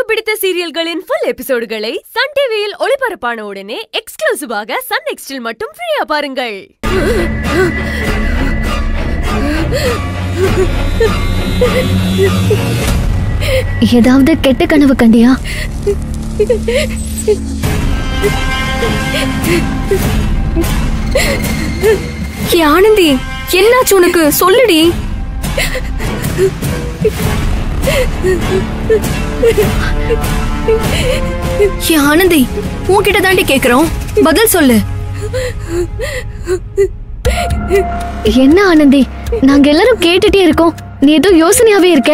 பிடித்த சீரியல்களின் full எபிசோடுகளை Sun டிவியில் ஒளிபரப்பான உடனே எக்ஸ்க்ளூசிவாக சன் நெக்ஸ்டில் மட்டும் ஃப்ரீயா பாருங்கள் ஏதாவது கெட்ட கனவு கண்டியா ஏ ஆனந்தி என்னாச்சு உனக்கு சொல்லுடி ஏ ஆனந்தி உன்கிட்ட தாண்டி கேக்குறோம் பதில் சொல்லு என்ன ஆனந்தி நாங்க எல்லாரும் கேட்டுட்டே இருக்கோம் நீ ஏதோ யோசனையாவே இருக்க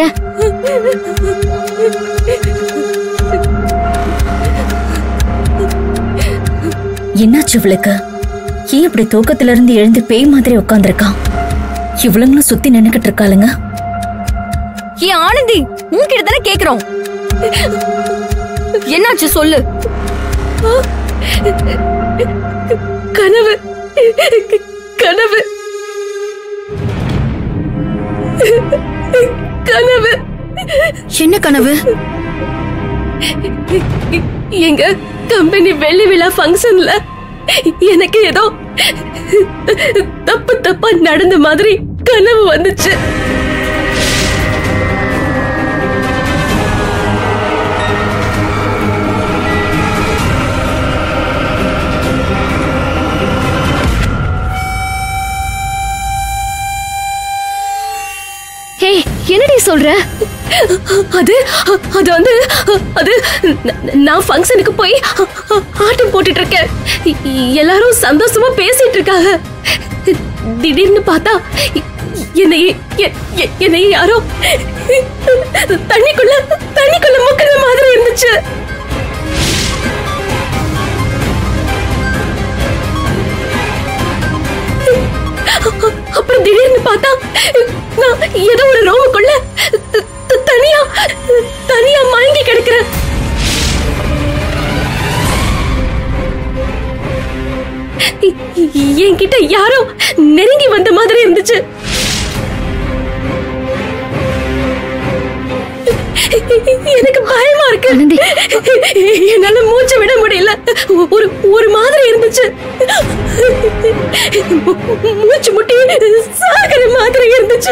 என்னாச்சு இவளுக்கு ஏன் இப்படி தூக்கத்துல இருந்து எழுந்து பேய் மாதிரி உட்காந்துருக்கான் இவளுங்களும் சுத்தி நின்னுக்கிட்டு இருக்காளுங்க ஏ ஆனந்தி உன்கிட்ட தானே கேக்குறோம் என்னாச்சு சொல்லு கனவு கனவு கனவு என்ன கனவு எங்க கம்பெனி வெள்ளி விழா ஃபங்க்ஷன்ல எனக்கு ஏதோ தப்பு தப்பா நடந்த மாதிரி கனவு வந்துச்சு ஹே என்னடி சொல்ற அது அது வந்து அது ந- நான் ஃபங்க்ஷனுக்கு போய் ஆட்டம் போட்டுட்டு இருக்கேன் எ- எல்லாரும் சந்தோஷமா பேசிட்டு இருக்காங்க திடீர்னு பார்த்தா என்னை எ- எ- என்னை யாரோ தண்ணிக்குள்ள தண்ணிக்குள்ள முக்கிற மாதிரி இருந்துச்சு அப்புறம் திடீர்னு பார்த்தா நான் ஏதோ ஒரு ரூமுக்குள்ள த- த- தனியா தனியா மயங்கி கிடக்குறேன் இ- இ- என்கிட்ட யாரோ நெருங்கி வந்த மாதிரி இருந்துச்சு எனக்கு பயமா இருக்கு ஆனந்தி. என்னால மூச்சு விட முடியல ஒரு ஒரு மாதிரி இருந்துச்சு மூச்சு முட்டி சாகர மாதிரி இருந்துச்சு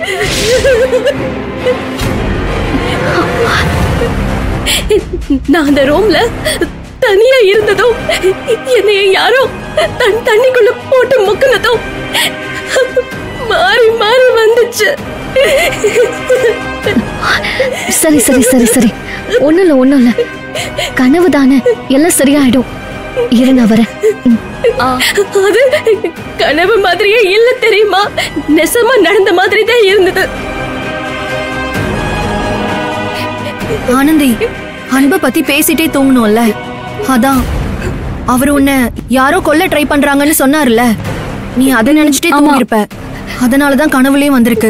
நான் அந்த ரூம்ல தனியா இருந்ததும் என்னைய யாரோ தன் தண்ணிக்குள்ள போட்டு முக்குனதும் மாறி மாறி வந்துச்சு சரி சரி சரி சரி ஒண்ணும் இல்ல ஒண்ணும் இல்ல கனவு தானே எல்லாம் சரியாயிடும் இரு நான் வரேன் ம். அது கனவு மாதிரியே இல்ல தெரியுமா நெசமா நடந்த மாதிரி தான் இருந்தது ஆனந்தி அன்பை பத்தி பேசிட்டே தூங்கணும்ல அதான் அவர் உன்னை யாரோ கொல்ல ட்ரை பண்றாங்கன்னு சொன்னார்ல நீ அதை நினைச்சிட்டே தூங்கிருப்ப அதனாலதான் கனவுலயும் வந்திருக்கு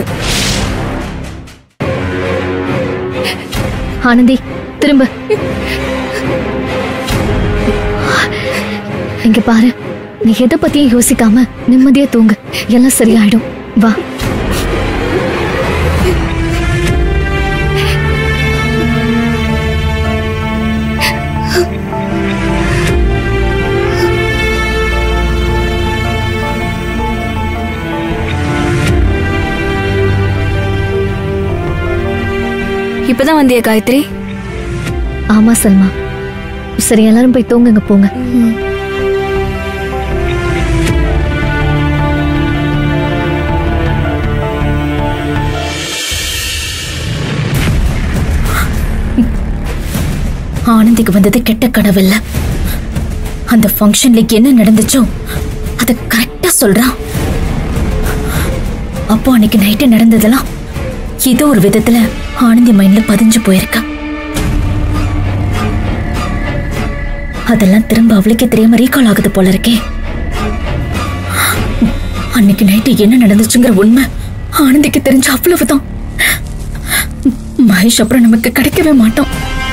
ஆனந்தி திரும்ப இங்க பாரு நீ எதை பத்தியும் யோசிக்காம நிம்மதியா தூங்கு எல்லாம் சரியாயிடும் வா இப்பதான் வந்தியா காயத்ரி ஆமா சல்மா சரி எல்லாரும் போய் தூங்குங்க போங்க ஆனந்திக்கு வந்தது கெட்ட கனவில்ல அந்த ஃபங்க்ஷன்ல என்ன நடந்துச்சோ அத கரெக்டா சொல்றான் அப்போ அன்னைக்கு நைட்டு நடந்ததெல்லாம் ஏதோ ஒரு விதத்துல ஆனந்தி மைண்ட்ல பதிஞ்சு போயிருக்கா அதெல்லாம் திரும்ப அவளுக்கே தெரியாம ரீகால் ஆகுது போல இருக்கே அன்னைக்கு நைட்டு என்ன நடந்துச்சுங்கிற உண்மை ஆனந்திக்கு தெரிஞ்ச அவ்வளவுதான் மகேஷ் அப்புறம் நமக்கு கிடைக்கவே மாட்டோம்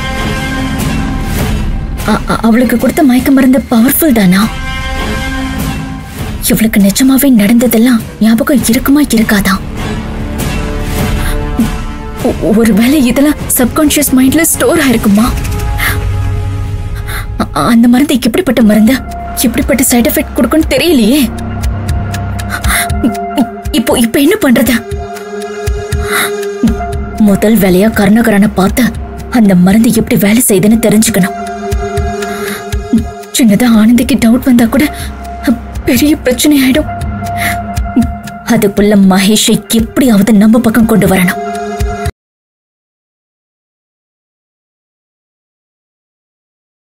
அ- அ- அவளுக்கு கொடுத்த மயக்க மருந்து பவர்ஃபுல் தானா இவளுக்கு நிஜமாவே நடந்ததெல்லாம் ஞாபகம் இருக்குமா இருக்காதா ஒ- ஒருவேளை இதெல்லாம் சப்கான்ஷியஸ் மைண்ட்ல ஸ்டோர் ஆயிருக்குமா அ- அந்த மருந்து எப்படிப்பட்ட மருந்து எப்படிப்பட்ட சைடு எஃபெக்ட் கொடுக்கும்னு தெரியலையே இப்போ இப்போ என்ன பண்றது முதல் வேலையா கருணாகரனை பார்த்து அந்த மருந்து எப்படி வேலை செய்யுதுன்னு தெரிஞ்சுக்கணும் சின்னதா ஆனந்திக்கு டவுட் வந்தா கூட பெரிய பிரச்சனை ஆயிடும் அதுக்குள்ள மகேஷை எப்படியாவது நம்ம பக்கம் கொண்டு வரணும்